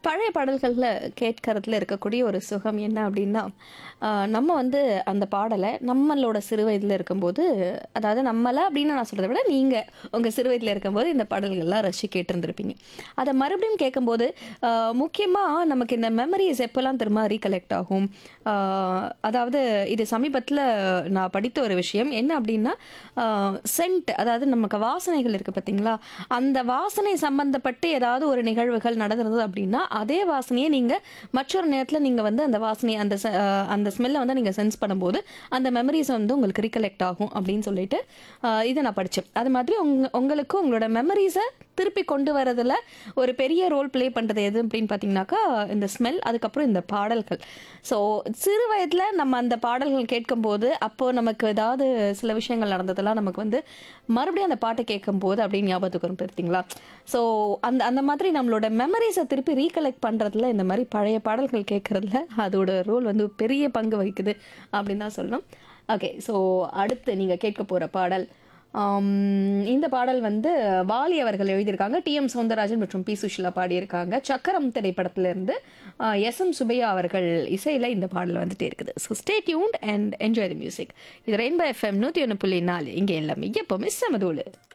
பழைய பாடல்களில் கேட்கறதுல இருக்கக்கூடிய ஒரு சுகம் என்ன அப்படின்னா ஆஹ் நம்ம வந்து அந்த பாடலை நம்மளோட சிறு வயதில் இருக்கும்போது அதாவது நம்மளை அப்படின்னு நான் சொல்கிறத விட நீங்கள் உங்கள் சிறு வயதில் இருக்கும்போது இந்த பாடல்கள்லாம் ரசிச்சு கேட்டிருந்திருப்பீங்க அதை மறுபடியும் கேட்கும்போது முக்கியமாக நமக்கு இந்த மெமரிஸ் எப்போல்லாம் திரும்ப ரீகலெக்ட் ஆகும் ஆஹ் அதாவது இது சமீபத்தில் நான் படித்த ஒரு விஷயம் என்ன அப்படின்னா சென்ட் அதாவது நமக்கு வாசனைகள் இருக்குது பார்த்தீங்களா அந்த வாசனை சம்பந்தப்பட்டு ஏதாவது ஒரு நிகழ்வுகள் நடந்திருந்தது அப்படின்னா அதே வாசனையை நீங்கள் மற்றொரு நேரத்தில் நீங்கள் வந்து அந்த வாசனை அந்த ச- ஆஹ் அந்த ஸ்மெல்லை வந்து நீங்கள் சென்ஸ் பண்ணும்போது அந்த மெமரிஸ் வந்து உங்களுக்கு ரீகலெக்ட் ஆகும் அப்படின்னு சொல்லிட்டு ஆஹ் இதை நான் படித்தேன் அது மாதிரி உங்க உங்களுக்கு உங்களோட மெமரிஸை திருப்பி கொண்டு வரதுல ஒரு பெரிய ரோல் ப்ளே பண்ணுறது எது அப்படின்னு பார்த்தீங்கன்னாக்கா இந்த ஸ்மெல் அதுக்கப்புறம் இந்த பாடல்கள் ஸோ சிறு வயதில் நம்ம அந்த பாடல்கள் கேட்கும்போது அப்போது நமக்கு ஏதாவது சில விஷயங்கள் நடந்ததெல்லாம் நமக்கு வந்து மறுபடியும் அந்த பாட்டை கேட்கும்போது அப்படின்னு ஞாபகத்துக்கு வரும் பார்த்தீங்களா ஸோ அந்த அந்த மாதிரி நம்மளோட மெமரிஸை திருப்பி ரீகலெக்ட் பண்ணுறதுல இந்த மாதிரி பழைய பாடல்கள் கேட்குறதுல அதோட ரோல் வந்து பெரிய பங்கு வகிக்குது அப்படின்னு தான் சொல்லணும் ஓகே ஸோ அடுத்து நீங்கள் கேட்க போகிற பாடல் ஆம், இந்த பாடல் வந்து வாலி அவர்கள் எழுதியிருக்காங்க டி எம் சௌந்தரராஜன் மற்றும் பி சுஷிலா பாடியிருக்காங்க சக்கரம் திரைப்படத்திலிருந்து எஸ் எம் சுபையா அவர்கள் இசையில் இந்த பாடல் வந்துட்டே இருக்குது so stay tuned and enjoy the music இது ரெயின்போ எஃப்எம் நூற்றி ஒன்று புள்ளி நாலு இங்கே எல்லாமே எப்போவுமே செமதூளு